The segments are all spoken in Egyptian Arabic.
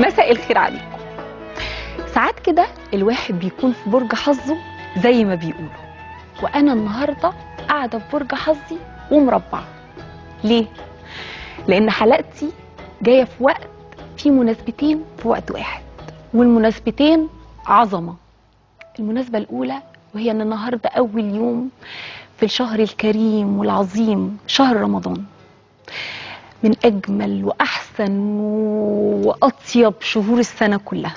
مساء الخير عليكم ساعات كده الواحد بيكون في برج حظه زي ما بيقولوا وانا النهارده قاعده في برج حظي ومربعه ليه لان حلقتي جايه في وقت في مناسبتين في وقت واحد والمناسبتين عظمه المناسبه الاولى وهي ان النهارده اول يوم في الشهر الكريم والعظيم شهر رمضان من اجمل واحسن واطيب شهور السنه كلها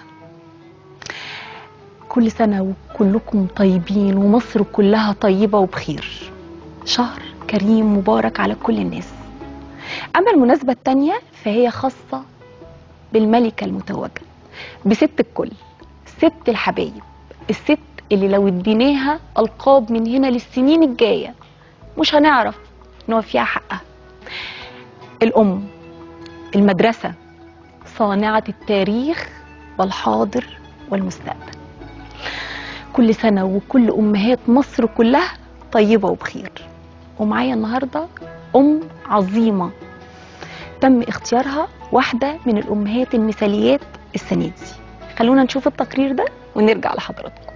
كل سنه وكلكم طيبين ومصر كلها طيبه وبخير شهر كريم مبارك على كل الناس اما المناسبه الثانيه فهي خاصه بالملكه المتوجه بست الكل ست الحبايب الست اللي لو اديناها القاب من هنا للسنين الجايه مش هنعرف نوفيها حقها الام المدرسه صانعه التاريخ والحاضر والمستقبل كل سنه وكل امهات مصر كلها طيبه وبخير ومعايا النهارده ام عظيمه تم اختيارها واحده من الامهات المثاليات السنه دي خلونا نشوف التقرير ده ونرجع لحضراتكم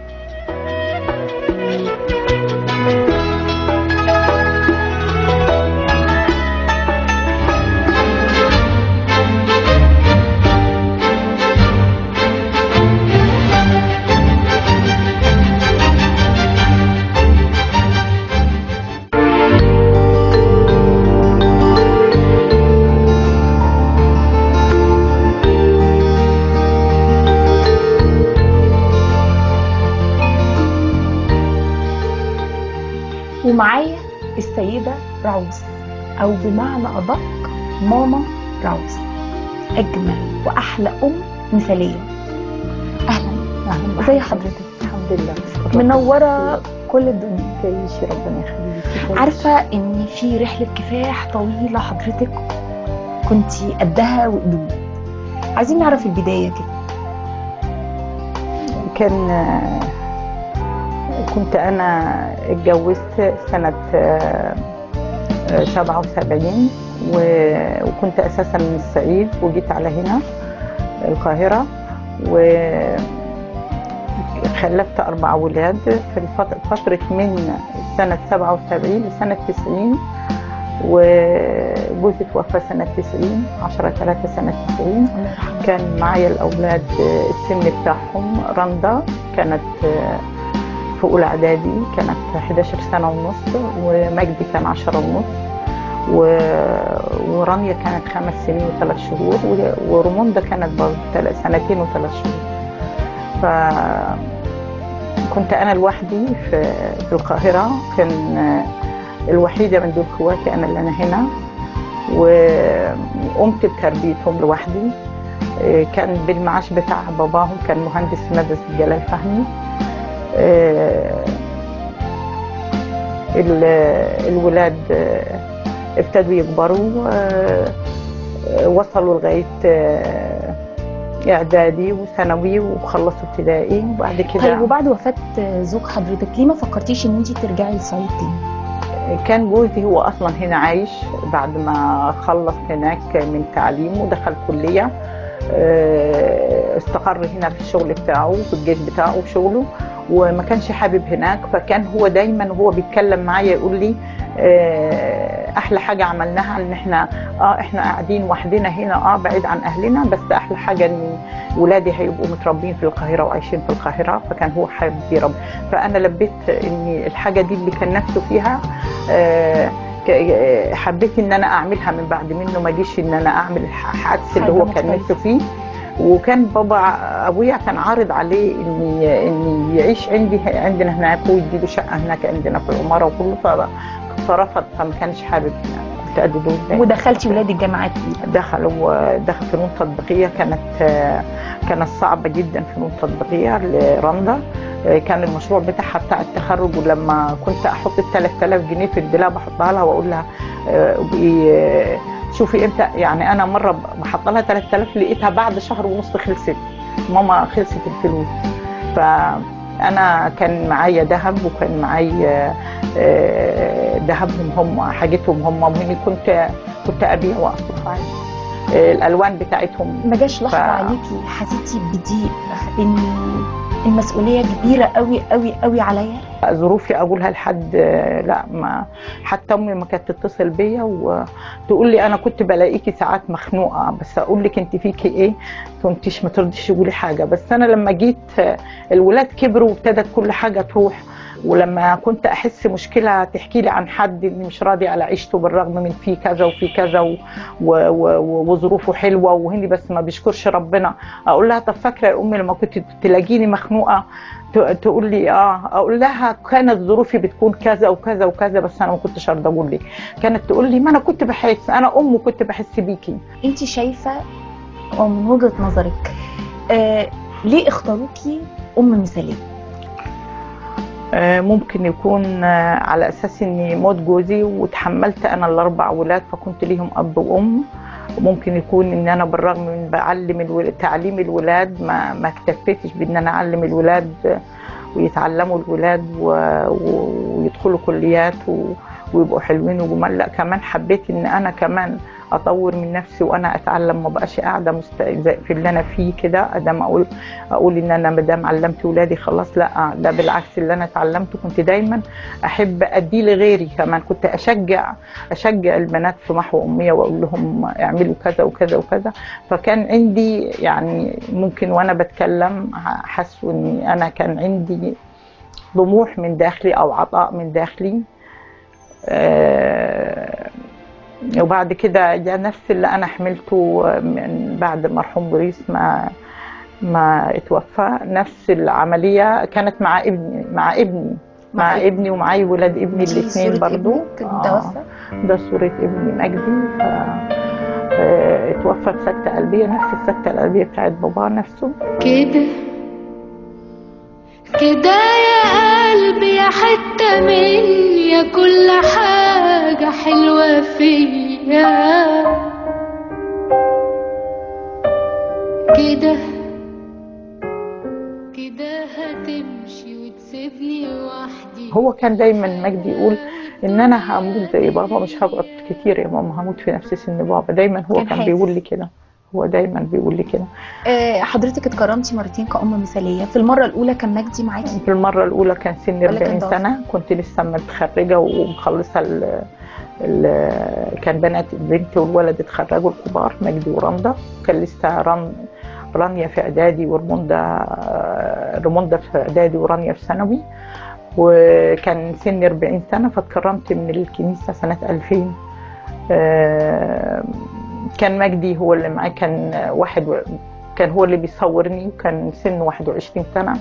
ومعايا السيدة راوس أو بمعنى أدق ماما راوس أجمل وأحلى أم مثالية أهلا أهلا زي حضرتك الحمد لله منورة كل الدنيا تعيش ربنا يخليك عارفة إن في رحلة كفاح طويلة حضرتك كنتي قدها وقدود عايزين نعرف البداية كده كان كنت أنا اتجوزت سنة آه، آه، 77 و- وكنت أساسا من الصعيد وجيت على هنا القاهرة وخلفت أربع أولاد في الفت- فترة من سنة 77 لسنة 90 وجوزي توفى سنة 90 10 3 سنة 90 كان معايا الأولاد آه، السن بتاعهم رندا كانت آه، في أولى إعدادي كانت 11 سنة ونص ومجدي كان 10 ونص و... ورانيا كانت خمس سنين وثلاث شهور و... ورموندا كانت برضه تل- سنتين وثلاث شهور ف كنت أنا لوحدي في, في القاهرة كان آه، الوحيدة من دول اخواتي أنا اللي أنا هنا وقمت بتربيتهم لوحدي آه، كان بالمعاش بتاع باباهم كان مهندس في مدرسة جلال فهمي آه، ال- الولاد آه، ابتدوا يكبروا آه، آه، وصلوا لغاية آه، إعدادي وثانوي وخلصوا ابتدائي وبعد كده طيب وبعد وفاة زوج حضرتك ليه ما فكرتيش إن أنت ترجعي الصعيد تاني؟ كان جوزي هو اصلا هنا عايش بعد ما خلص هناك من تعليمه ودخل كليه آه، استقر هنا في الشغل بتاعه في الجيش بتاعه وشغله وما كانش حابب هناك فكان هو دايما وهو بيتكلم معايا يقول لي آه، احلى حاجه عملناها ان احنا اه احنا قاعدين وحدنا هنا اه بعيد عن اهلنا بس احلى حاجه ان ولادي هيبقوا متربين في القاهره وعايشين في القاهره فكان هو حابب يربي فانا لبيت ان الحاجه دي اللي كان نفسه فيها آه، ك- آه، حبيت ان انا اعملها من بعد منه ما جيش ان انا اعمل الحادث اللي حاجة هو كان مختلفة. نفسه فيه وكان بابا ابويا كان عارض عليه اني اني يعيش عندي عندنا هناك ويديله شقه هناك عندنا في العماره وكله ف- فرفض فما كانش حابب كنت قد دول دايما. ودخلتي ولاد الجامعات دخلوا دخل فنون تطبيقيه كانت كانت صعبه جدا فنون تطبيقيه لرندا كان المشروع بتاعها بتاع التخرج ولما كنت احط ال 3000 جنيه في الدولاب احطها لها واقول لها آه، ابقي، آه، شوفي امتى يعني انا مره بحط لها 3000 لقيتها بعد شهر ونص خلصت ماما خلصت الفلوس فانا كان معايا ذهب وكان معايا آه، ذهبهم هم حاجتهم هم ومني كنت كنت ابيع واصرف عادي آه، الالوان بتاعتهم ما جاش لحظه ف- عليكي حسيتي بضيق ان المسؤوليه كبيره قوي قوي قوي عليا ظروفي اقولها لحد لا ما حتى امي ما كانت تتصل بيا وتقول لي انا كنت بلاقيكي ساعات مخنوقه بس اقول لك انت فيكي ايه كنتيش ما ترضيش تقولي حاجه بس انا لما جيت الولاد كبروا وابتدت كل حاجه تروح ولما كنت احس مشكله تحكي لي عن حد اللي مش راضي على عيشته بالرغم من في كذا وفي كذا و- و- و- وظروفه حلوه وهني بس ما بيشكرش ربنا اقول لها طب فاكره يا امي لما كنت تلاقيني مخنوقه ت- تقول لي اه اقول لها كانت ظروفي بتكون كذا وكذا وكذا بس انا ما كنتش ارضى اقول لك كانت تقول لي ما انا كنت بحس انا ام وكنت بحس بيكي انت شايفه او من وجهه نظرك آه ليه اختاروكي ام مثاليه آه، ممكن يكون آه، على اساس اني موت جوزي وتحملت انا الاربع ولاد فكنت ليهم اب وام وممكن يكون ان انا بالرغم من بعلم الول... تعليم الولاد ما ما اكتفيتش بان انا اعلم الولاد آه، ويتعلموا الولاد و... و... ويدخلوا كليات و... ويبقوا حلوين وجمال لا كمان حبيت ان انا كمان اطور من نفسي وانا اتعلم ما بقاش قاعده مست... زي- في اللي انا فيه كده ادام اقول اقول ان انا ما دام علمت ولادي خلاص لا ده بالعكس اللي انا اتعلمته كنت دايما احب اديه لغيري كمان كنت اشجع اشجع البنات في محو اميه واقول لهم اعملوا كذا وكذا وكذا فكان عندي يعني ممكن وانا بتكلم حسوا اني انا كان عندي طموح من داخلي او عطاء من داخلي آه، وبعد كده جاء نفس اللي انا حملته من بعد المرحوم بوريس ما ما اتوفى نفس العمليه كانت مع ابني مع ابني مع, مع ابني ومعاي ولاد ابني دي الاثنين صورة برضو ابنك آه، متوفى ده صورة ابني مجدي ف... آه، اتوفى بسكتة قلبية نفس السكتة القلبية بتاعت باباه نفسه كده كده يا قلبي يا حتة مني يا كل حاجة حلوة فيا كده كده هتمشي وتسيبني وحدي هو كان دايما مجدي يقول ان انا هموت زي بابا مش هقعد كتير يا ماما هموت في نفس سن بابا دايما هو كان كان, حاسس. بيقول لي كده هو دايما بيقول لي كده آه حضرتك اتكرمتي مرتين كأم مثالية في المرة الأولى كان مجدي معاكي في المرة الأولى كان سني ولا كان 40 ضعف؟ سنة كنت لسه متخرجة ومخلصة ال ال كان بنات بنتي والولد اتخرجوا الكبار مجدي ورندا كان لسه رن رانيا في إعدادي ورموندا رموندا في إعدادي ورانيا في ثانوي وكان سني 40 سنة فاتكرمت من الكنيسة سنة 2000 آه، كان مجدي هو اللي معايا كان واحد و... كان هو اللي بيصورني وكان سنه 21 سنة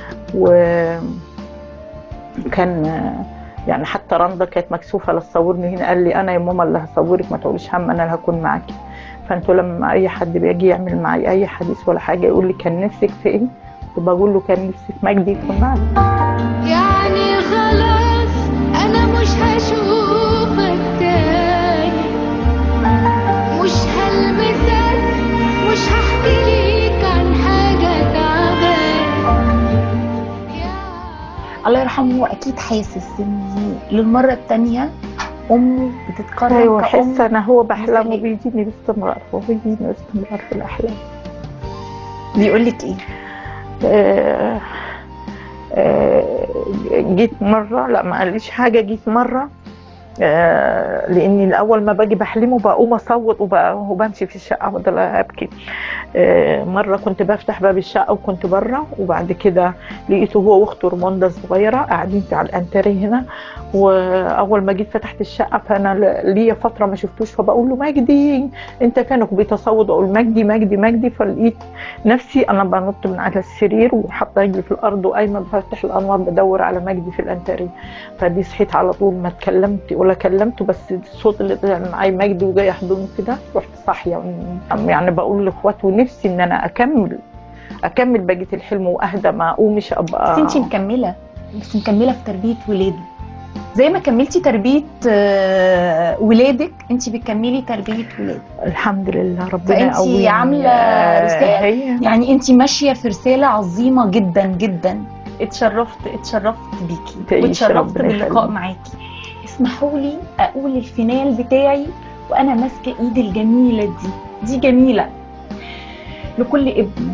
وكان يعني حتى رندا كانت مكسوفة تصورني هنا قال لي أنا يا ماما اللي هصورك ما تقوليش هم أنا اللي هكون معاكي فانتوا لما أي حد بيجي يعمل معي أي حديث ولا حاجة يقول لي كان نفسك في إيه؟ كنت بقول له كان نفسي في مجدي يكون معايا يعني خلاص انا مش هشوفك تاني مش هلمسك مش هحكي ليك عن حاجة تعبانة يا الله يرحمه هو أكيد حاسس إن للمرة التانية أمه بتتكرم ايوه كأم حس انا هو بحلم مثالية. وبيجيني باستمرار هو بيجيني باستمرار في الاحلام بيقول لك إيه؟ آه، آه، جيت مره لا ما قاليش حاجه جيت مره آه، لاني الاول ما باجي بحلمه بقوم اصوت وب- وبمشي في الشقه وافضل ابكي آه، مره كنت بفتح باب الشقه وكنت بره وبعد كده لقيته هو واخته رموندا الصغيره قاعدين على الانتري هنا واول ما جيت فتحت الشقه فانا ل- ليا فتره ما شفتوش فبقول له مجدي انت فين بيتصوت اقول مجدي مجدي مجدي فلقيت نفسي انا بنط من على السرير وحاطه رجلي في الارض وقايمه بفتح الانوار بدور على مجدي في الانتري فدي صحيت على طول ما اتكلمت ولا كلمته بس الصوت اللي طلع معايا مجدي وجاي يحضني كده رحت صاحيه يعني بقول لاخواته نفسي ان انا اكمل اكمل بقيه الحلم واهدى ما اقومش ابقى بس انت مكمله بس مكمله في تربيه ولاده زي ما كملتي تربيه آه، ولادك انت بتكملي تربيه ولادك الحمد لله ربنا فأنتي يقويني. عاملة آه، رسالة. هي يعني انت ماشيه في رساله عظيمه جدا جدا اتشرفت اتشرفت بيكي تعيش واتشرفت ربنا باللقاء يخليك. معاكي اسمحوا لي اقول الفينال بتاعي وانا ماسكه ايدي الجميله دي دي جميله لكل ابن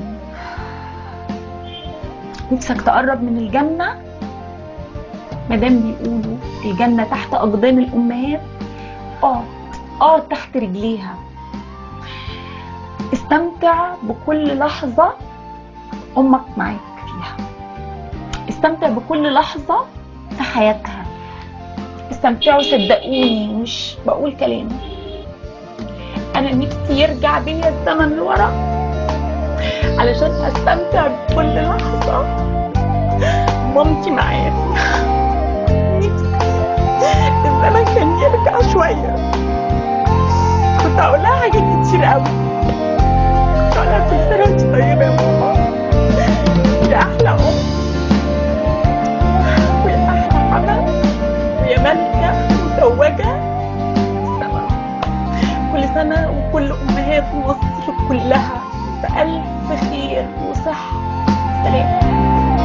نفسك تقرب من الجنه مادام بيقولوا الجنه تحت اقدام الامهات اقعد اقعد تحت رجليها استمتع بكل لحظه امك معاك فيها استمتع بكل لحظه في حياتها استمتعوا صدقوني مش بقول كلام انا نفسي يرجع بيا الزمن لورا علشان استمتع بكل لحظه مامتي معايا نفسي الزمن كان يرجع شويه كنت هقول لها حاجات كتير قوي كنت هقول لها كل سنه وانت طيبه يا ماما يا احلى ام ويا احلى حمل ويا ملكه متوجه السما كل سنه وكل امهات مصر كلها بألف خير وصحه سلام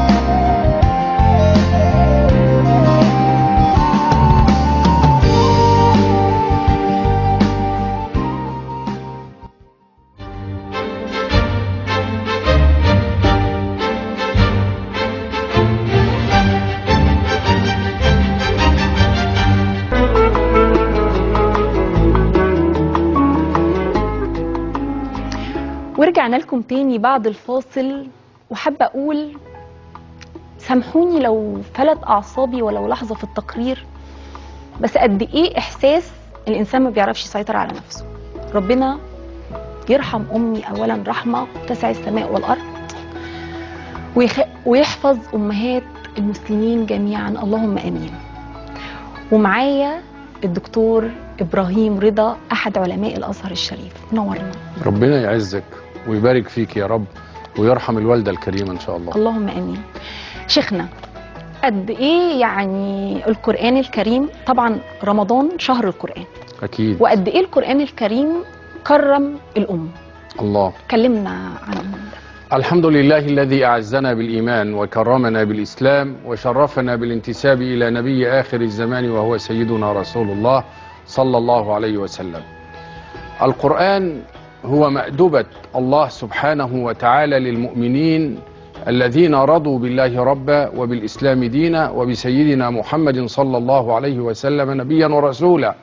ورجعنا لكم تاني بعد الفاصل وحابة أقول سامحوني لو فلت أعصابي ولو لحظة في التقرير بس قد إيه إحساس الإنسان ما بيعرفش يسيطر على نفسه ربنا يرحم أمي أولا رحمة تسع السماء والأرض ويخ... ويحفظ أمهات المسلمين جميعا اللهم آمين ومعايا الدكتور إبراهيم رضا أحد علماء الأزهر الشريف نورنا ربنا يعزك ويبارك فيك يا رب ويرحم الوالدة الكريمة إن شاء الله اللهم امين شيخنا قد ايه يعني القران الكريم طبعا رمضان شهر القران أكيد وقد ايه القران الكريم كرم الام الله كلمنا عن الام ده الحمد لله الذي أعزنا بالإيمان وكرمنا بالإسلام وشرفنا بالانتساب إلى نبي آخر الزمان وهو سيدنا رسول الله صلى الله عليه وسلم القرآن هو مأدبة الله سبحانه وتعالى للمؤمنين الذين رضوا بالله ربا وبالإسلام دينا وبسيدنا محمد صلى الله عليه وسلم نبيا ورسولا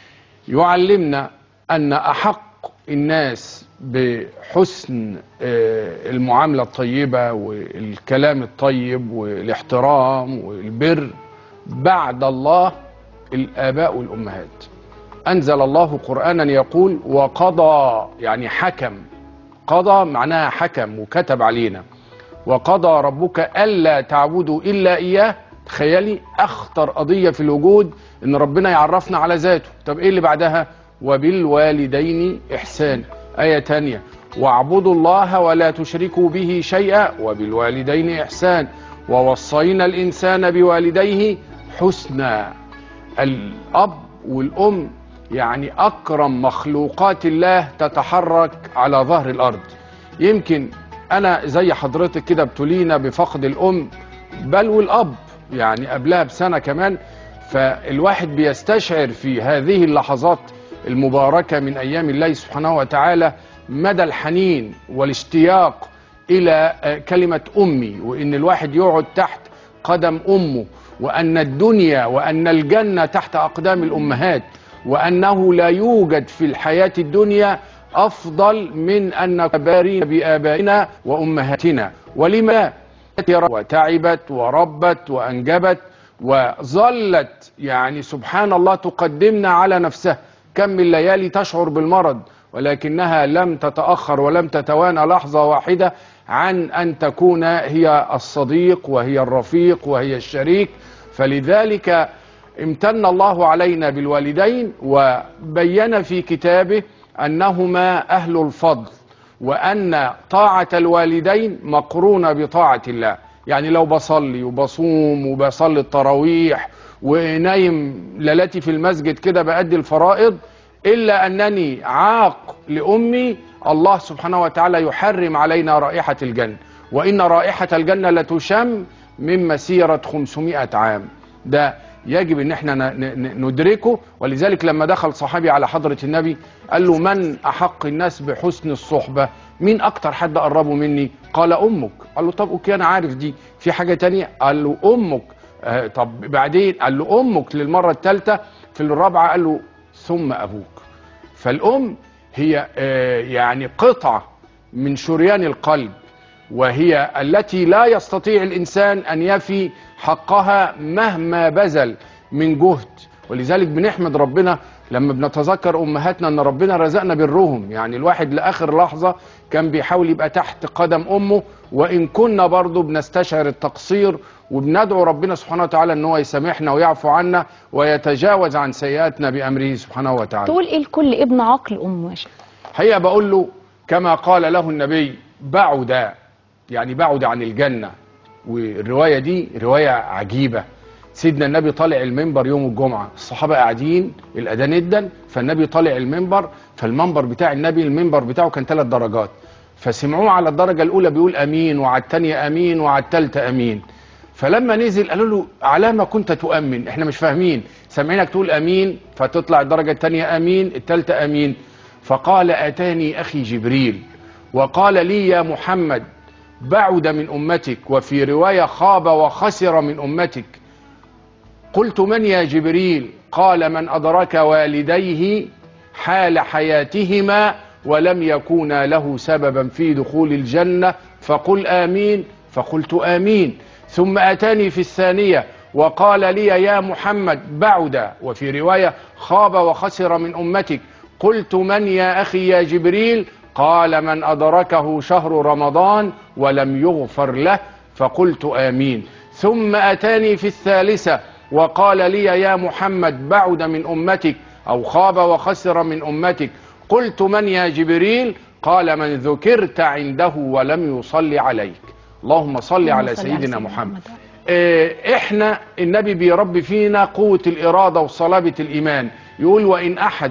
يعلمنا أن أحق الناس بحسن آه، المعاملة الطيبة والكلام الطيب والاحترام والبر بعد الله الآباء والأمهات أنزل الله قرآنا يقول وقضى يعني حكم قضى معناها حكم وكتب علينا وقضى ربك ألا تعبدوا إلا إياه تخيلي أخطر قضية في الوجود إن ربنا يعرفنا على ذاته طب إيه اللي بعدها وبالوالدين إحسان آية تانية واعبدوا الله ولا تشركوا به شيئا وبالوالدين إحسان ووصينا الإنسان بوالديه حسنا الأب والأم يعني أكرم مخلوقات الله تتحرك على ظهر الأرض يمكن أنا زي حضرتك كده ابتلينا بفقد الأم بل والأب يعني قبلها بسنة كمان فالواحد بيستشعر في هذه اللحظات المباركة من أيام الله سبحانه وتعالى مدى الحنين والاشتياق إلى آه، كلمة أمي وإن الواحد يقعد تحت قدم أمه وأن الدنيا وأن الجنة تحت أقدام الأمهات وأنه لا يوجد في الحياة الدنيا أفضل من أن نباري بآبائنا وأمهاتنا ولما وتعبت وربت وأنجبت وظلت يعني سبحان الله تقدمنا على نفسها كم من ليالي تشعر بالمرض ولكنها لم تتأخر ولم تتوانى لحظة واحدة عن أن تكون هي الصديق وهي الرفيق وهي الشريك فلذلك امتن الله علينا بالوالدين وبين في كتابه أنهما أهل الفضل وأن طاعة الوالدين مقرونة بطاعة الله يعني لو بصلي وبصوم وبصلي التراويح ونايم ليلتي في المسجد كده بأدي الفرائض إلا أنني عاق لأمي الله سبحانه وتعالى يحرم علينا رائحة الجنة وإن رائحة الجنة لتشم من مسيرة 500 عام ده يجب ان احنا ن- ن- ندركه ولذلك لما دخل صحابي على حضرة النبي قال له من احق الناس بحسن الصحبة مين اكتر حد قربه مني قال امك قال له طب اوكي انا عارف دي في حاجة تانية قال له امك آه طب بعدين قال له امك للمرة الثالثة في الرابعة قال له ثم ابوك فالام هي آه يعني قطعة من شريان القلب وهي التي لا يستطيع الانسان ان يفي حقها مهما بذل من جهد ولذلك بنحمد ربنا لما بنتذكر امهاتنا ان ربنا رزقنا برهم يعني الواحد لاخر لحظه كان بيحاول يبقى تحت قدم امه وان كنا برضه بنستشعر التقصير وبندعو ربنا سبحانه وتعالى ان هو يسامحنا ويعفو عنا ويتجاوز عن سيئاتنا بامره سبحانه وتعالى تقول ايه لكل ابن عاقل امه يا شيخ هي بقول له كما قال له النبي بعد يعني بعد عن الجنة والرواية دي رواية عجيبة سيدنا النبي طالع المنبر يوم الجمعة الصحابة قاعدين الأذان ادن فالنبي طالع المنبر فالمنبر بتاع النبي المنبر بتاعه كان ثلاث درجات فسمعوه على الدرجة الأولى بيقول أمين وعلى الثانية أمين وعلى الثالثة أمين فلما نزل قالوا له على ما كنت تؤمن احنا مش فاهمين سامعينك تقول أمين فتطلع الدرجة الثانية أمين الثالثة أمين فقال أتاني أخي جبريل وقال لي يا محمد بعد من أمتك وفي رواية خاب وخسر من أمتك قلت من يا جبريل قال من أدرك والديه حال حياتهما ولم يكونا له سببا في دخول الجنة فقل آمين فقلت آمين ثم أتاني في الثانية وقال لي يا محمد بعد وفي رواية خاب وخسر من أمتك قلت من يا أخي يا جبريل قال من أدركه شهر رمضان ولم يغفر له فقلت آمين ثم أتاني في الثالثة وقال لي يا محمد بعد من أمتك أو خاب وخسر من أمتك قلت من يا جبريل قال من ذكرت عنده ولم يصلي عليك اللهم صل اللهم على صل سيدنا محمد آه، احنا النبي بيربي فينا قوة الإرادة وصلابة الإيمان يقول وإن أحد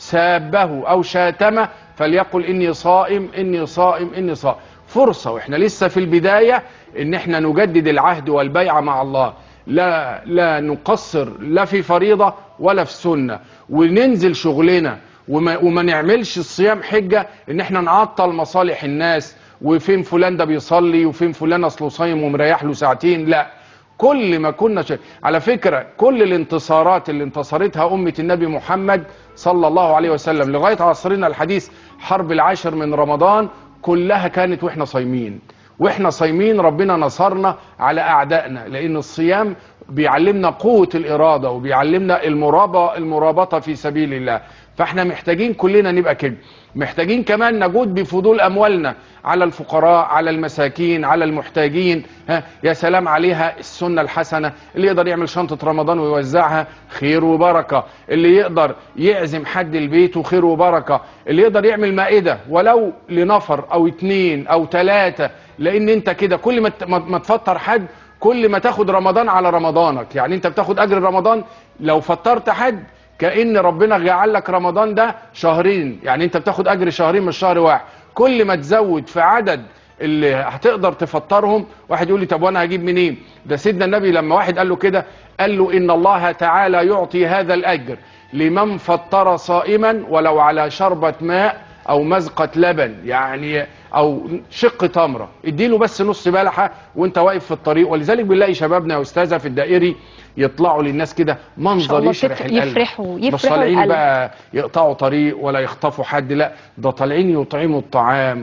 سابه أو شاتمه فليقل إني صائم إني صائم إني صائم فرصة وإحنا لسه في البداية إن إحنا نجدد العهد والبيعة مع الله لا لا نقصر لا في فريضة ولا في سنة وننزل شغلنا وما, وما نعملش الصيام حجة إن إحنا نعطل مصالح الناس وفين فلان ده بيصلي وفين فلان اصله صايم ومريح له ساعتين لا كل ما كنا شيء على فكرة كل الانتصارات اللي انتصرتها أمة النبي محمد صلى الله عليه وسلم لغاية عصرنا الحديث حرب العاشر من رمضان كلها كانت واحنا صايمين واحنا صايمين ربنا نصرنا على أعدائنا لأن الصيام بيعلمنا قوة الإرادة وبيعلمنا المرابطة المرابطة في سبيل الله فاحنا محتاجين كلنا نبقى كده محتاجين كمان نجود بفضول اموالنا على الفقراء على المساكين على المحتاجين ها يا سلام عليها السنه الحسنه اللي يقدر يعمل شنطه رمضان ويوزعها خير وبركه اللي يقدر يعزم حد لبيته خير وبركه اللي يقدر يعمل مائده ولو لنفر او اتنين او ثلاثه لان انت كده كل ما ت- ما ما تفطر حد كل ما تاخد رمضان على رمضانك يعني انت بتاخد اجر رمضان لو فطرت حد كأن ربنا جعل لك رمضان ده شهرين يعني انت بتاخد اجر شهرين مش شهر واحد كل ما تزود في عدد اللي هتقدر تفطرهم واحد يقول لي طب وانا هجيب منين ده سيدنا النبي لما واحد قال له كده قال له ان الله تعالى يعطي هذا الاجر لمن فطر صائما ولو على شربة ماء او مزقة لبن يعني او شق تمرة اديله بس نص بلحة وانت واقف في الطريق ولذلك بنلاقي شبابنا يا استاذة في الدائري يطلعوا للناس كده شاء منظر الله يشرح تف- القلب يفرحوا- مش يفرحوا طالعين القلب. بقى يقطعوا طريق ولا يخطفوا حد لا ده طالعين يطعموا الطعام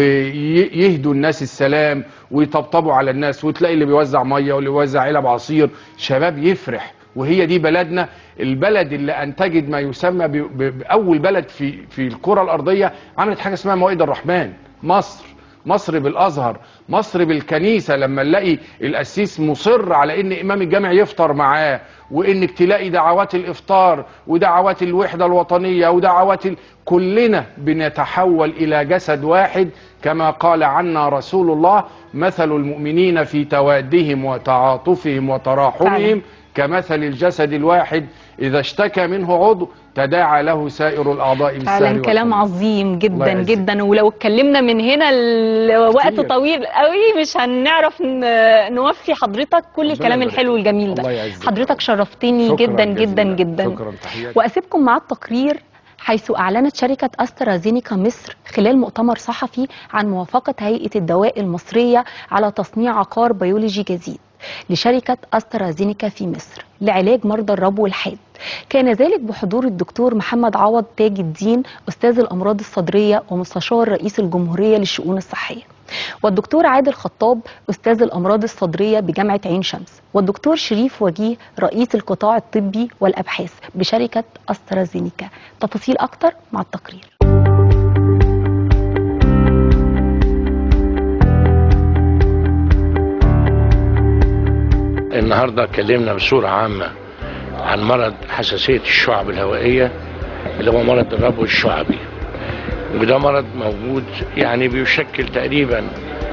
ويهدوا الناس السلام ويطبطبوا على الناس وتلاقي اللي بيوزع ميه واللي بيوزع علب عصير شباب يفرح وهي دي بلدنا البلد اللي انتجت ما يسمى ب- ب- باول بلد في في الكره الارضيه عملت حاجه اسمها موائد الرحمن مصر مصر بالازهر مصر بالكنيسه لما نلاقي القسيس مصر على ان امام الجامع يفطر معاه وانك تلاقي دعوات الافطار ودعوات الوحده الوطنيه ودعوات ال... كلنا بنتحول الى جسد واحد كما قال عنا رسول الله مثل المؤمنين في توادهم وتعاطفهم وتراحمهم فعلا. كمثل الجسد الواحد إذا اشتكى منه عضو تداعى له سائر الاعضاء بالسهر فعلا كلام والحمى. عظيم الله جدا يعزك. جدا ولو اتكلمنا من هنا لوقت كتير. طويل قوي مش هنعرف ن- نوفي حضرتك كل ربنا الكلام يبارك الحلو والجميل الله ده يعزك. حضرتك شرفتني شكراً جدا جدا جزيلاً. جدا شكرا تحياتي واسيبكم مع التقرير حيث اعلنت شركه استرازينيكا مصر خلال مؤتمر صحفي عن موافقه هيئه الدواء المصريه على تصنيع عقار بيولوجي جديد لشركه استرازينيكا في مصر لعلاج مرضى الربو والحاد كان ذلك بحضور الدكتور محمد عوض تاج الدين استاذ الامراض الصدريه ومستشار رئيس الجمهوريه للشؤون الصحيه والدكتور عادل خطاب استاذ الامراض الصدريه بجامعه عين شمس والدكتور شريف وجيه رئيس القطاع الطبي والابحاث بشركه استرازينيكا تفاصيل اكتر مع التقرير النهارده اتكلمنا بصوره عامه عن مرض حساسيه الشعب الهوائيه اللي هو مرض الربو الشعبي وده مرض موجود يعني بيشكل تقريبا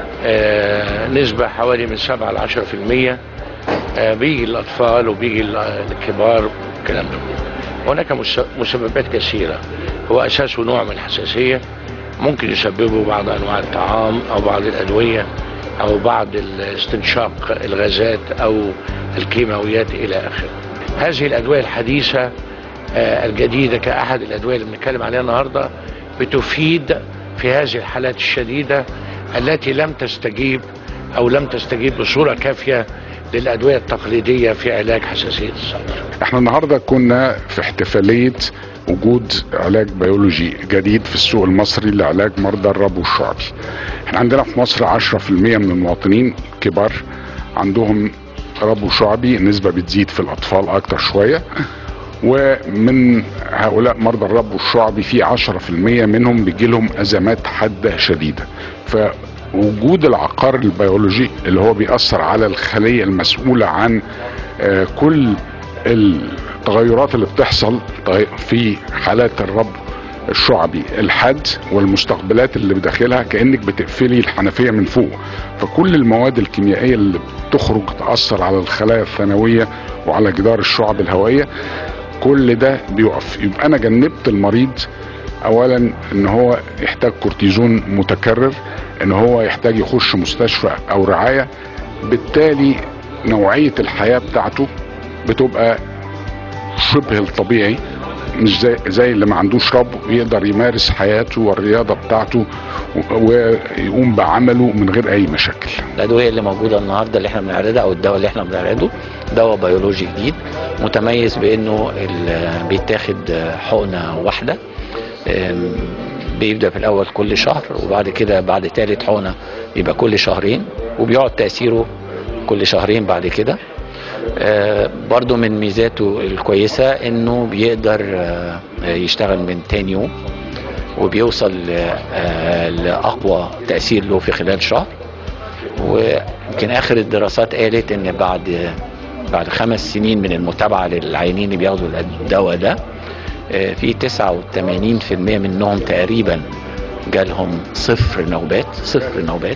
آه، نسبة حوالي من 7 ل 10% آه، بيجي للأطفال وبيجي للكبار والكلام ده هناك مس- مسببات كثيرة هو أساسه نوع من الحساسية ممكن يسببه بعض أنواع الطعام أو بعض الأدوية أو بعض استنشاق الغازات أو الكيماويات إلى آخره هذه الأدوية الحديثة آه، الجديدة كأحد الأدوية اللي بنتكلم عليها النهاردة بتفيد في هذه الحالات الشديدة التي لم تستجيب أو لم تستجيب بصورة كافية للأدوية التقليدية في علاج حساسية الصدر احنا النهارده كنا في احتفاليه وجود علاج بيولوجي جديد في السوق المصري لعلاج مرضى الربو الشعبي. احنا عندنا في مصر 10% من المواطنين كبار عندهم ربو شعبي نسبه بتزيد في الاطفال اكتر شويه ومن هؤلاء مرضى الربو الشعبي في 10% منهم بيجي لهم ازمات حاده شديده. فوجود العقار البيولوجي اللي هو بيأثر على الخليه المسؤوله عن آه، كل التغيرات اللي بتحصل في حالات الربو الشعبي الحاد والمستقبلات اللي بداخلها كانك بتقفلي الحنفيه من فوق فكل المواد الكيميائيه اللي بتخرج تاثر على الخلايا الثانويه وعلى جدار الشعب الهوائيه كل ده بيقف يبقى انا جنبت المريض اولا ان هو يحتاج كورتيزون متكرر ان هو يحتاج يخش مستشفى او رعايه بالتالي نوعيه الحياه بتاعته بتبقى شبه الطبيعي مش زي, زي اللي ما عندوش رب يقدر يمارس حياته والرياضه بتاعته و- ويقوم بعمله من غير اي مشاكل الادويه اللي موجوده النهارده اللي احنا بنعرضها او الدواء اللي احنا بنعرضه دواء بيولوجي جديد متميز بانه ال- بيتاخد حقنه واحده أم، بيبدا في الاول كل شهر وبعد كده بعد ثالث حقنه يبقى كل شهرين وبيقعد تاثيره كل شهرين بعد كده آه، برضو من ميزاته الكويسة انه بيقدر آه، يشتغل من تاني يوم وبيوصل آه، لأقوى تأثير له في خلال شهر ويمكن آخر الدراسات قالت ان بعد بعد خمس سنين من المتابعة للعيانين اللي بياخدوا الدواء ده آه، في 89% منهم تقريبا جالهم صفر نوبات صفر نوبات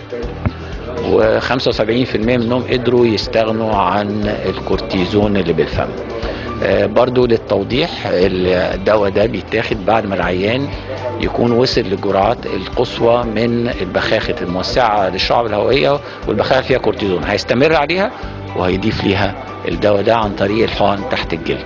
و75% منهم قدروا يستغنوا عن الكورتيزون اللي بالفم آه، برضو للتوضيح الدواء ده بيتاخد بعد ما العيان يكون وصل للجرعات القصوى من البخاخة الموسعة للشعب الهوائية والبخاخة فيها كورتيزون هيستمر عليها وهيضيف ليها الدواء ده عن طريق الحقن تحت الجلد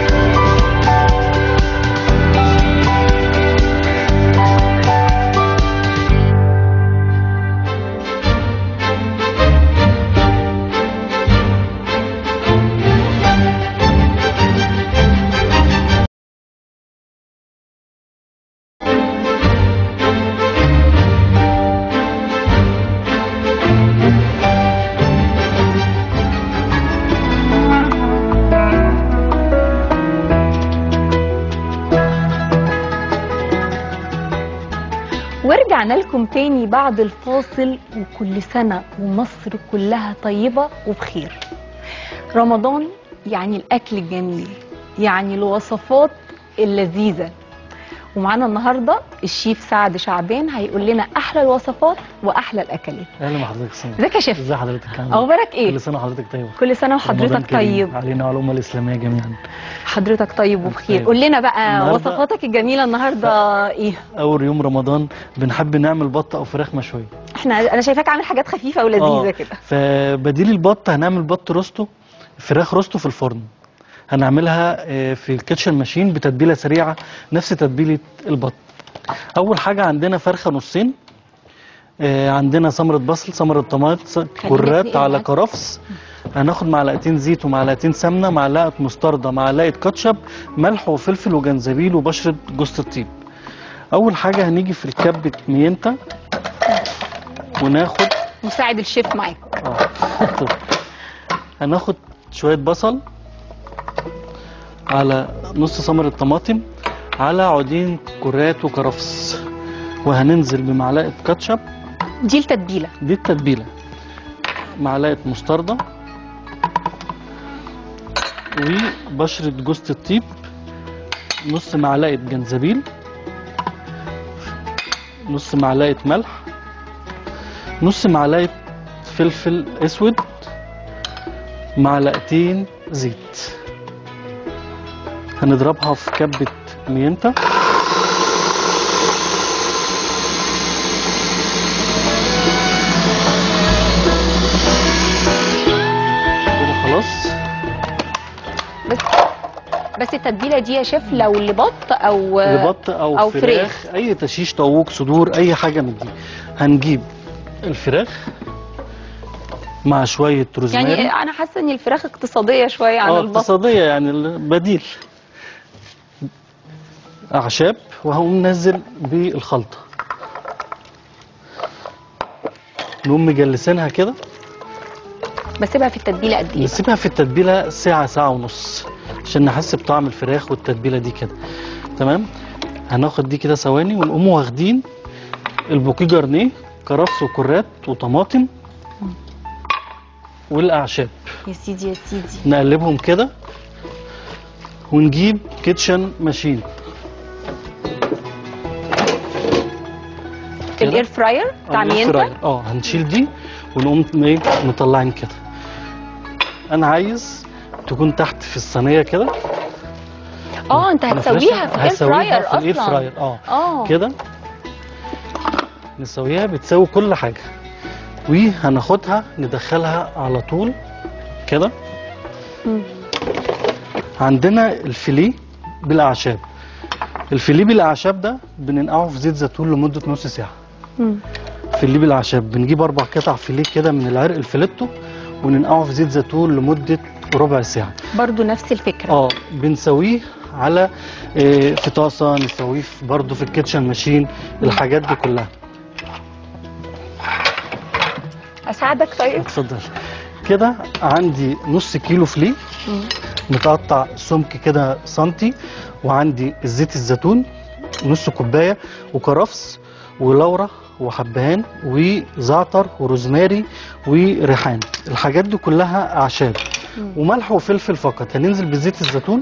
ورجعنا لكم تاني بعد الفاصل وكل سنة ومصر كلها طيبة وبخير رمضان يعني الأكل الجميل يعني الوصفات اللذيذة ومعانا النهارده الشيف سعد شعبان هيقول لنا احلى الوصفات واحلى الاكلات اهلا بحضرتك سنة ازيك يا شيف ازي حضرتك عامل اخبارك ايه كل سنه وحضرتك طيبه كل سنه رمضان وحضرتك كريم طيب علينا وعلى الامه الاسلاميه جميعا حضرتك طيب وبخير طيب. قول لنا بقى النهاردة- وصفاتك الجميله النهارده ايه اول يوم رمضان بنحب نعمل بط او فراخ مشويه احنا انا شايفاك عامل حاجات خفيفه ولذيذه آه، كده فبديل البط هنعمل بط روستو فراخ روستو في الفرن هنعملها آه، في الكيتشن ماشين بتتبيله سريعه نفس تتبيله البط اول حاجه عندنا فرخه نصين آه، عندنا ثمره بصل ثمره طماط س- كرات نتنقل على معاك. كرفس هناخد معلقتين زيت ومعلقتين سمنه معلقه مستردة معلقه كاتشب ملح وفلفل وجنزبيل وبشره جوز الطيب اول حاجه هنيجي في الكبه مينتا وناخد مساعد الشيف معاك اه طب. هناخد شوية بصل على نص ثمرة طماطم على عودين كرات وكرفس وهننزل بمعلقة كاتشب دي التتبيله دي التتبيلة معلقة مستردة وبشرة جوز الطيب نص معلقة جنزبيل نص معلقة ملح نص معلقة فلفل اسود معلقتين زيت هنضربها في كبة مينتا كده خلاص بس بس التتبيله دي يا شيف لو لبط او لبط او, أو فراخ, فراخ. اي تشيش طاووق صدور اي حاجه من دي هنجيب الفراخ مع شويه روزماري يعني انا حاسه ان الفراخ اقتصاديه شويه عن اه البط اقتصاديه يعني البديل اعشاب وهقوم منزل بالخلطه نقوم مجلسينها كده بسيبها في التتبيله قد ايه نسيبها في التتبيله ساعه ساعه ونص عشان نحس بطعم الفراخ والتتبيله دي كده تمام هناخد دي كده ثواني ونقوم واخدين البوكيه جارنيه كرفس وكرات وطماطم والاعشاب يا سيدي يا سيدي نقلبهم كده ونجيب كيتشن ماشين كده. الاير فراير بتاع الإير مينتا فراير. اه هنشيل دي ونقوم ايه مطلعين كده انا عايز تكون تحت في الصينيه كده اه انت هتسويها في الاير هسويها فراير في الاير اصلا فراير اه اه كده نسويها بتساوي كل حاجه وهناخدها ندخلها على طول كده مم. عندنا الفيليه بالاعشاب الفيليه بالاعشاب ده بننقعه في زيت زيتون لمده نص ساعه مم. فيليه بالاعشاب بنجيب اربع قطع فيليه كده من العرق الفيليتو وننقعه في زيت زيتون لمده ربع ساعه برضو نفس الفكره اه بنسويه على آه، في طاسه نسويه في- برضه في الكيتشن ماشين الحاجات دي كلها اساعدك طيب اتفضل كده عندي نص كيلو فليه مم. متقطع سمك كده سنتي وعندي زيت الزيتون نص كوبايه وكرفس ولورا وحبهان وزعتر وروزماري وريحان الحاجات دي كلها اعشاب مم. وملح وفلفل فقط هننزل بزيت الزيتون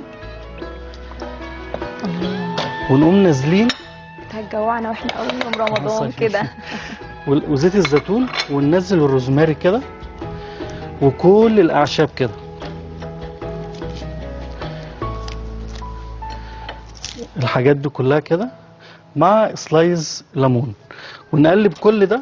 ونقوم نازلين هتجوعنا واحنا اول يوم رمضان صحيح. كده وال- وزيت الزيتون وننزل الروزماري كده وكل الاعشاب كده الحاجات دي كلها كده مع سلايز ليمون ونقلب كل ده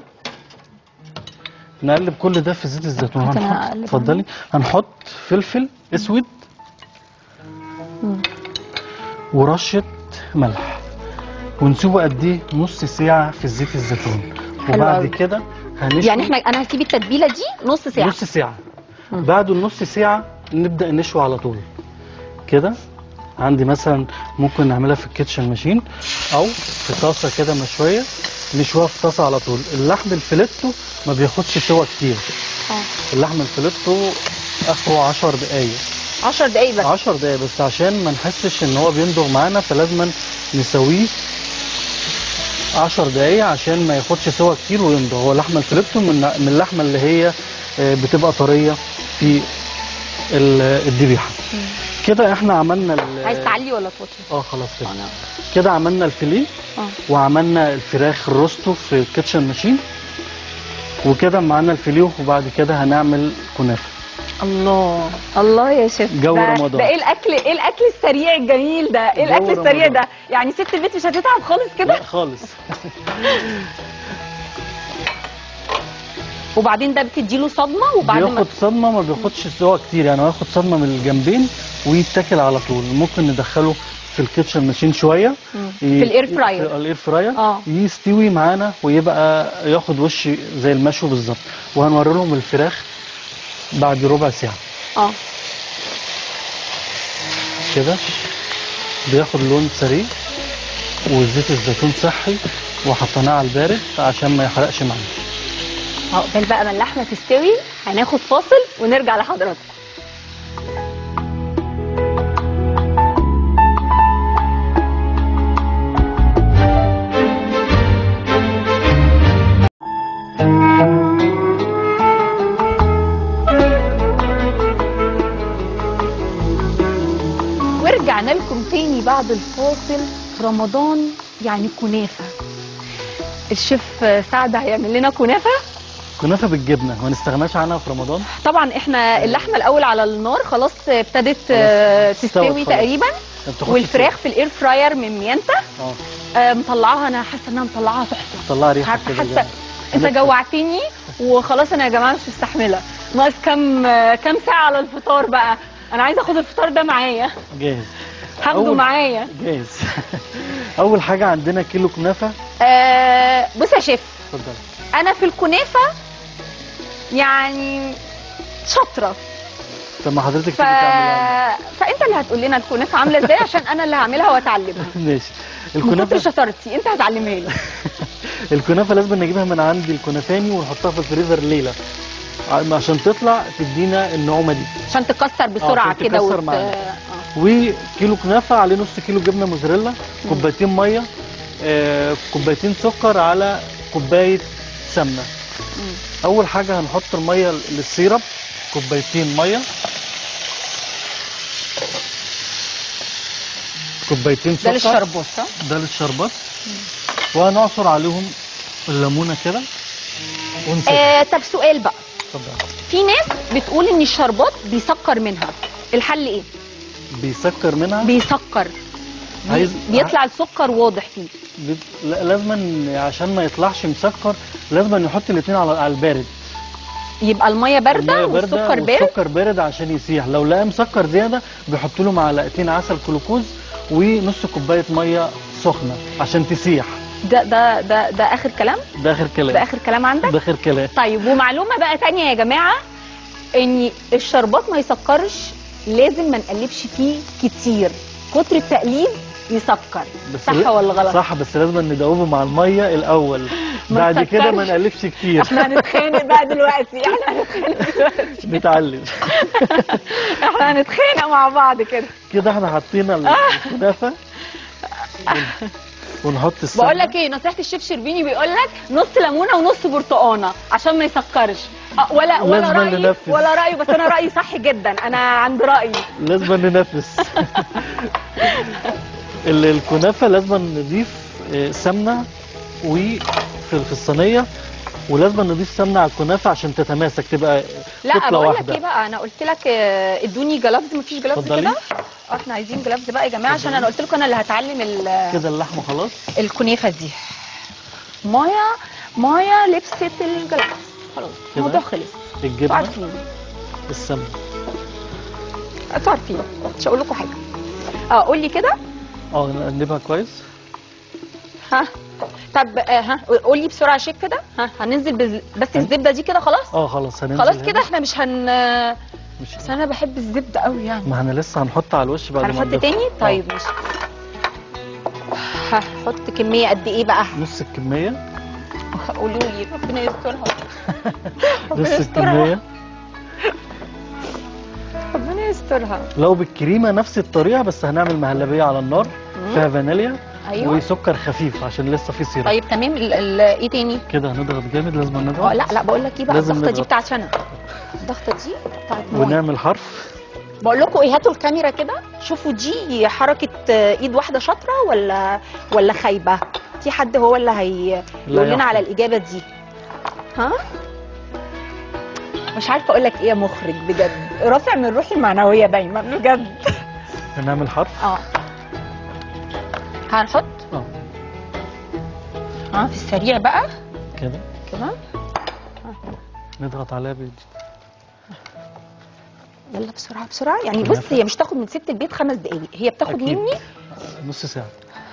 نقلب كل ده في زيت الزيتون ممكن هنحط أقلب اتفضلي هنحط فلفل اسود مم. ورشه ملح ونسيبه قد ايه نص ساعه في زيت الزيتون حلو وبعد أوي. كده هنشوي يعني احنا انا هسيب التتبيله دي نص ساعه نص ساعه مم. بعد النص ساعه نبدا نشوي على طول كده عندي مثلا ممكن نعملها في الكيتشن ماشين او في طاسه كده مشويه نشويها في طاسه على طول اللحم الفيليتو ما بياخدش سوا كتير اه اللحم الفيليتو اخره 10 دقايق 10 دقايق بس 10 دقايق بس عشان ما نحسش ان هو بيندغ معانا فلازم نسويه 10 دقايق عشان ما ياخدش سوا كتير ويندغ هو لحم الفيليتو من من اللحمه اللي هي آه، بتبقى طريه في ال- الذبيحه كده احنا عملنا ال- عايز تعلي ولا توطي اه خلاص كده انا كده عملنا الفيليه اه وعملنا الفراخ الروستو في الكيتشن ماشين وكده معانا الفيليه وبعد كده هنعمل كنافه الله الله يا شيف جو ده- رمضان. ده ايه الاكل ايه الاكل السريع الجميل ده ايه جو الاكل السريع رمضان. ده يعني ست البيت مش هتتعب خالص كده لا خالص وبعدين ده بتديله صدمه وبعد ما بياخد صدمه ما بياخدش سوا كتير يعني هو ياخد صدمه من الجنبين ويتاكل على طول ممكن ندخله في الكيتشن ماشين شويه مم. ي- في الاير فراير. في الاير فراير اه. يستوي معانا ويبقى ياخد وش زي المشوي بالظبط وهنوري لهم الفراخ بعد ربع ساعه اه كده بياخد لون سريع وزيت الزيتون صحي وحطيناه على البارد عشان ما يحرقش معانا عقبال بقى ما اللحمه تستوي هناخد فاصل ونرجع لحضراتكم ورجعنا لكم تاني بعد الفاصل رمضان يعني كنافه الشيف سعد هيعمل لنا كنافه كنافه بالجبنه ما نستغناش عنها في رمضان طبعا احنا اللحمه الاول على النار خلاص ابتدت آه، استوت تستوي خلاص. تقريبا ما بتاخدش والفراخ في الاير فراير من ميانتا اه آه، مطلعاها انا حاسه انها مطلعاها تحفه طلع مش ريحه عارفه كده حاسه جامد. انت هنفطر. جوعتني وخلاص انا يا جماعه مش مستحمله ناقص كام آه، كام ساعه على الفطار بقى انا عايزه اخد الفطار ده معايا جاهز هاخده أول- معايا جاهز اول حاجه عندنا كيلو كنافه آه بص يا شيف اتفضل انا في الكنافه يعني شاطره طب ما حضرتك ف... تيجي تعملها فانت اللي هتقول لنا الكنافه عامله ازاي عشان انا اللي هعملها واتعلمها ماشي من كتر الكنافه شطارتي انت هتعلمها لي الكنافه لازم نجيبها من عند الكنافاني ونحطها في الفريزر ليله ع- عشان تطلع تدينا النعومه دي عشان تكسر بسرعه عشان كده تكسر وت... معانا. آه. وكيلو كنافه عليه نص كيلو جبنه موزاريلا كوبايتين ميه آه، كوبايتين سكر على كوبايه سمنه مم. اول حاجه هنحط الميه للسيرب كوبايتين ميه كوبايتين سكر ده للشربات صح؟ ده للشربات وهنعصر عليهم الليمونه كده ونسيبها آه طب سؤال بقى اتفضل. في ناس بتقول ان الشربات بيسكر منها الحل ايه؟ بيسكر منها بيسكر بي... عايز- بيطلع السكر واضح فيه بي- لا- لازما عشان ما يطلعش مسكر لازما يحط الاثنين على على البارد يبقى الميه بارده المية باردة والسكر بارد والسكر بارد عشان يسيح لو لقى مسكر زياده بيحط له معلقتين عسل جلوكوز ونص كوبايه ميه سخنه عشان تسيح ده ده ده ده اخر كلام؟ ده اخر كلام ده اخر كلام عندك؟ ده اخر كلام طيب ومعلومه بقى تانية يا جماعه ان الشربات ما يسكرش لازم ما نقلبش فيه كتير كتر التقليب يسكر صح لا- ولا غلط؟ صح بس لازم ندوبه مع الميه الاول ما بعد كده ما تسكرش. نقلبش كتير احنا هنتخانق بقى دلوقتي احنا هنتخانق دلوقتي نتعلم احنا هنتخانق مع بعض كده كده احنا حطينا الكنافه ون- ونحط السمنه بقول لك ايه نصيحه الشيف شربيني بيقول لك نص ليمونه ونص برتقانه عشان ما يسكرش أه، ولا ولا لازم رايي ننفذ. ولا رايي بس انا رايي صح جدا انا عند رايي لازم ننافس ال- الكنافه لازم نضيف آه، سمنه وفي في الصينيه ولازم نضيف سمنه على الكنافه عشان تتماسك تبقى لا كتله بقول لك واحده ايه بقى انا قلت لك آه، ادوني جلافز مفيش جلافز اتفضلي. كده اه احنا عايزين جلافز بقى يا جماعه عشان انا قلت لكم انا اللي هتعلم ال- كده اللحمه خلاص الكنافه دي مايا مايا لبست الجلافز خلاص كده؟ الموضوع خلص انتوا الجبنه عارفين السمنه انتوا عارفين مش هقول لكم حاجه اه قول لي كده اه نقلبها كويس ها طب آه ها قول لي بسرعه شيك كده ها هننزل بز... بس الزبده دي كده خلاص اه خلاص هننزل خلاص هنا. كده احنا مش هن مش بس انا بحب الزبده قوي يعني ما احنا لسه هنحط على الوش بعد ما هنحط نضيف. تاني آه. طيب ماشي هحط كميه قد ايه بقى نص الكميه قولوا لي ربنا يسترها ربنا نص يسترها الكميه ربنا يسترها لو بالكريمه نفس الطريقه بس هنعمل مهلبيه على النار فيها فانيليا ايوه وسكر خفيف عشان لسه في سيرة طيب تمام ال- ال- ايه تاني كده هنضغط جامد لازم نضغط اه لا لا بقول لك ايه بقى لازم الضغطه دي نضغط. بتاعت انا الضغطه دي بتاعت مويه ونعمل حرف بقول لكم ايه هاتوا الكاميرا كده شوفوا دي حركه آه، ايد واحده شاطره ولا ولا خايبه في حد هو اللي هي يقول لنا يحكم. على الاجابه دي ها مش عارفه اقول لك ايه يا مخرج بجد رافع من روحي المعنويه دايما بجد هنعمل حرف اه هنحط اه اه في السريع بقى كده كده نضغط عليها بال- يلا بسرعه بسرعه يعني بص هي مش تاخد من ست البيت خمس دقايق هي بتاخد أكيد. مني نص ساعة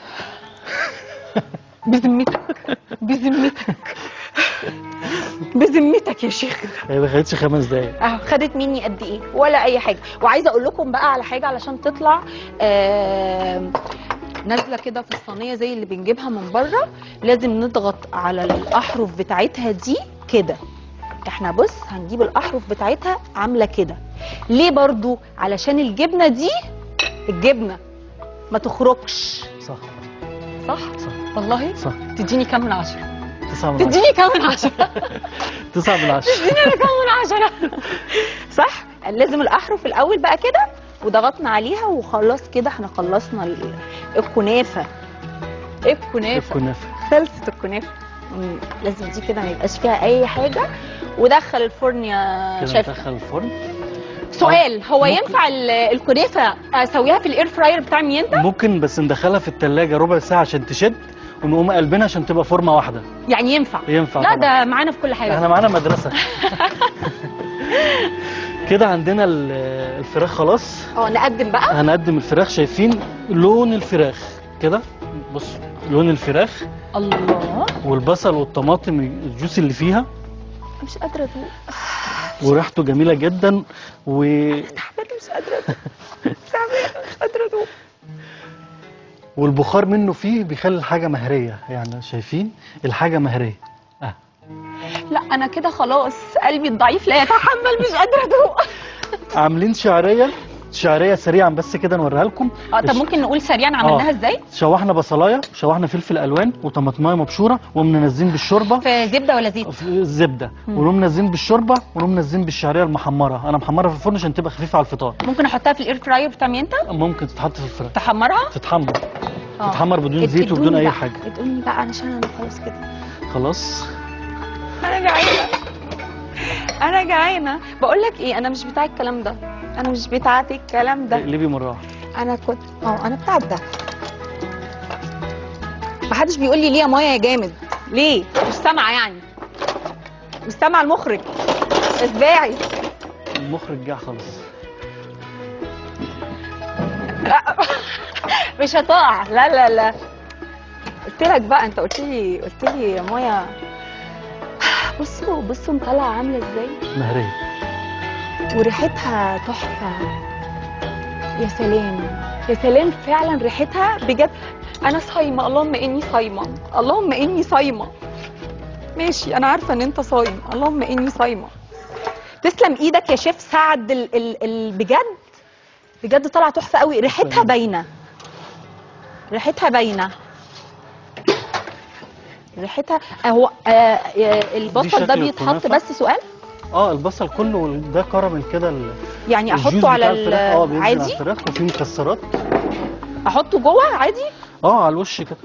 بذمتك بذمتك بذمتك يا شيخ هي ما خدتش خمس دقايق اهو خدت مني قد ايه ولا اي حاجه وعايزه اقول لكم بقى على حاجه علشان تطلع آم، نازله كده في الصينيه زي اللي بنجيبها من بره لازم نضغط على الاحرف بتاعتها دي كده احنا بص هنجيب الاحرف بتاعتها عامله كده ليه برضو علشان الجبنه دي الجبنه ما تخرجش صح صح صح والله صح تديني كام من عشرة تسعة من عشرة تديني كام من عشرة تسعة من عشرة تديني انا كام من عشرة صح لازم الاحرف الاول بقى كده وضغطنا عليها وخلاص كده احنا خلصنا ال- الكنافه الكنافه الكنافة خلصت الكنافه مم، لازم دي كده ما يبقاش فيها اي حاجه ودخل الفرن يا كده شيف ندخل الفرن سؤال هو ممكن. ينفع ال- الكنافه اسويها في الاير فراير بتاع مينتا ممكن بس ندخلها في التلاجة ربع ساعة عشان تشد ونقوم قلبنا عشان تبقى فورمة واحدة يعني ينفع ينفع لا طبعا. ده معانا في كل حاجه احنا معانا مدرسة كده عندنا ال- الفراخ خلاص اه نقدم بقى هنقدم الفراخ شايفين لون الفراخ كده بص لون الفراخ الله والبصل والطماطم الجوس اللي فيها مش قادره ادوق وريحته جميلة جدا و تعبانه مش قادره ادوق تعبانه مش قادره ادوق والبخار منه فيه بيخلي الحاجة مهرية يعني شايفين الحاجة مهرية اه لا انا كده خلاص قلبي الضعيف لا يتحمل مش قادره ادوق عاملين شعرية شعرية سريعا بس كده نوريها لكم اه طب ممكن نقول سريعا عملناها ازاي شوحنا بصلاية شوحنا فلفل الوان وطماطمايه مبشورة ومنزلين بالشوربة في زبده ولا زيت في الزبدة ونقوم منزلين بالشوربة ونقوم منزلين بالشعرية المحمرة انا محمرة في الفرن عشان تبقى خفيفة على الفطار ممكن احطها في الاير فراير بتاع مينتا ممكن تتحط في الفراخ تحمرها تتحمر آه. تتحمر بدون زيت وبدون ادوني اي بقى، حاجة ادوني بقى علشان انا خلاص كده خلاص انا جعانه انا جعانه بقول لك ايه انا مش بتاع الكلام ده انا مش بتاعت الكلام ده اقلبي مرة واحدة انا كنت اه انا بتاعت ده محدش بيقول لي ليه يا مايا يا جامد ليه مش سامعه يعني مش سامعه المخرج اتباعي المخرج جه خلاص مش هتقع لا لا لا قلت لك بقى انت قلت لي قلت لي يا مايا بصوا بصوا مطلعه عامله ازاي مهرية وريحتها تحفه يا سلام يا سلام فعلا ريحتها بجد انا صايمه اللهم اني صايمه اللهم اني صايمه ماشي انا عارفه ان انت صايم اللهم اني صايمه تسلم ايدك يا شيف سعد ال ال ال بجد بجد طالعه تحفه قوي ريحتها باينه ريحتها باينه ريحتها هو آه آه، البصل شكل ده بيتحط الكنافة؟ بس سؤال اه البصل كله ده كراميل كده ال- يعني الجوز احطه على بتاع الفراخ اه بينزل على العادي الفراخ وفي مكسرات احطه جوه عادي اه على الوش كده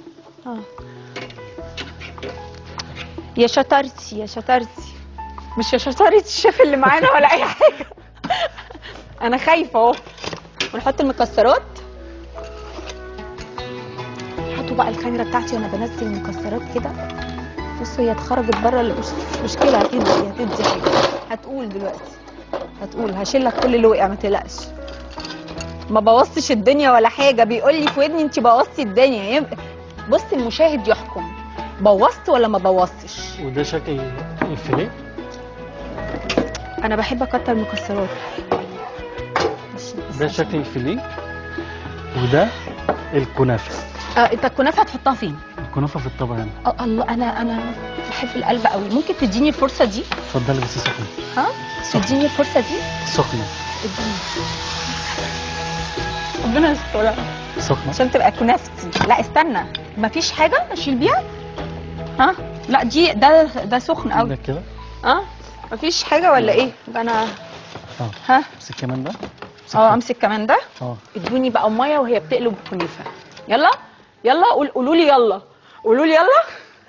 يا شطارتي يا شطارتي مش يا شطارة الشيف اللي معانا ولا اي حاجه انا خايفه اهو ونحط المكسرات حطوا بقى الكاميرا بتاعتي وانا بنزل المكسرات كده بصوا هي اتخرجت بره اللي مش مش مشكله هتدي هتدي حاجه هتقول دلوقتي هتقول هشيل لك كل اللي وقع ما تقلقش ما بوظتش الدنيا ولا حاجه بيقول لي في ودني انت بوظتي الدنيا يبقى- بص المشاهد يحكم بوظت ولا ما بوظتش وده شكل الفيليه انا بحب اكتر مكسرات ده شكل الفيليه وده الكنافه آه انت الكنافه هتحطها فين الكنافه في الطبق هنا آه الله انا انا بحب القلب قوي ممكن تديني الفرصه دي اتفضلي بس سخنه ها تديني الفرصه دي سخنه اديني ربنا يسترها سخنه عشان تبقى كنافتي لا استنى مفيش حاجه اشيل بيها ها لا دي ده ده سخن ده قوي كده اه مفيش حاجه ولا ايه ده انا اه ها بس كمان ده اه امسك كمان ده اه ادوني بقى ميه وهي بتقلب الكنافه يلا يلا قول قولوا لي يلا قولوا لي يلا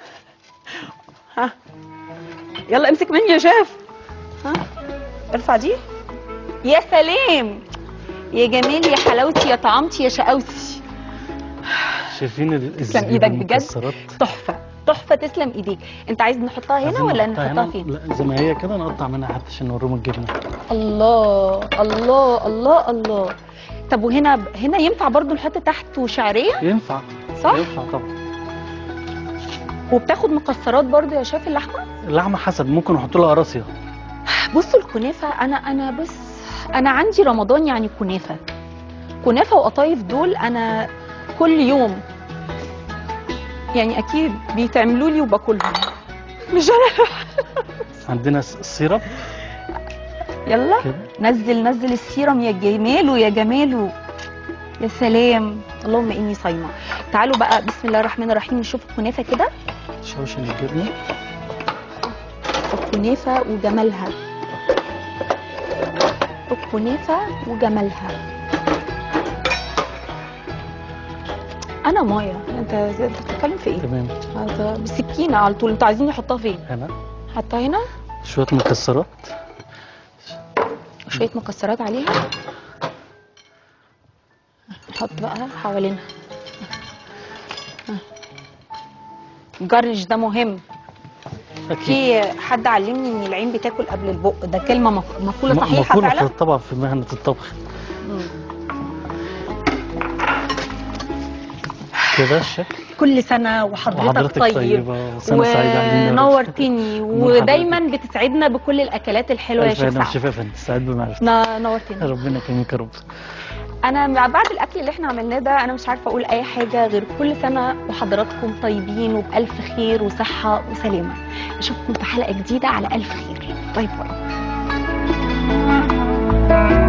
ها يلا امسك مني يا شيف ها ارفع دي يا سلام يا جمالي يا حلاوتي يا طعامتي يا شقاوتي شايفين ال- تسلم الزبيب ايدك بجد والمكسرات تحفه تحفه تسلم ايديك انت عايز نحطها هنا عايزين ولا نحطها نحطها هنا؟ فين لا زي ما هي كده نقطع منها حتى عشان نوريهم الجبنه الله الله الله الله طب وهنا هنا ينفع برضو نحط تحت شعريه ينفع صح ينفع طبعا وبتاخد مكسرات برضو يا شاف اللحمه اللحمه حسب ممكن نحط لها قراصيه بصوا الكنافه انا انا بس انا عندي رمضان يعني كنافه كنافه وقطايف دول انا كل يوم يعني اكيد بيتعملوا لي وباكلهم مش انا عندنا س- السيرب يلا كده نزل نزل السيرم يا جماله يا جماله يا سلام اللهم اني صايمه تعالوا بقى بسم الله الرحمن الرحيم نشوف الكنافه كده شوشن الجبنه الكنافه وجمالها الكنافه وجمالها انا مايا انت انت بتتكلم في ايه؟ تمام هذا بسكينه على طول انتوا عايزين نحطها فين؟ هنا حطها هنا شويه مكسرات شويه مكسرات عليها نحط بقى حوالينها الجرنش ده مهم اكيد في حد علمني ان العين بتاكل قبل البق ده كلمه مق- مقوله م- صحيحه مقولة فعلا طبعا في مهنه الطبخ مم. كده الشكل كل سنه وحضرتك, وحضرتك طيب طيبه وسنه سعيده علينا يا رب. ونورتني نور ودايما بتسعدنا بكل الاكلات الحلوه يا ألف شيخ هنا سعد وشفا فندم سعيد بمعرفتك نا- نورتني ربنا يكرمك يا رب انا مع بعد الاكل اللي احنا عملناه ده انا مش عارفه اقول اي حاجه غير كل سنه وحضراتكم طيبين وبالف خير وصحه وسلامه اشوفكم في حلقه جديده على الف خير باي باي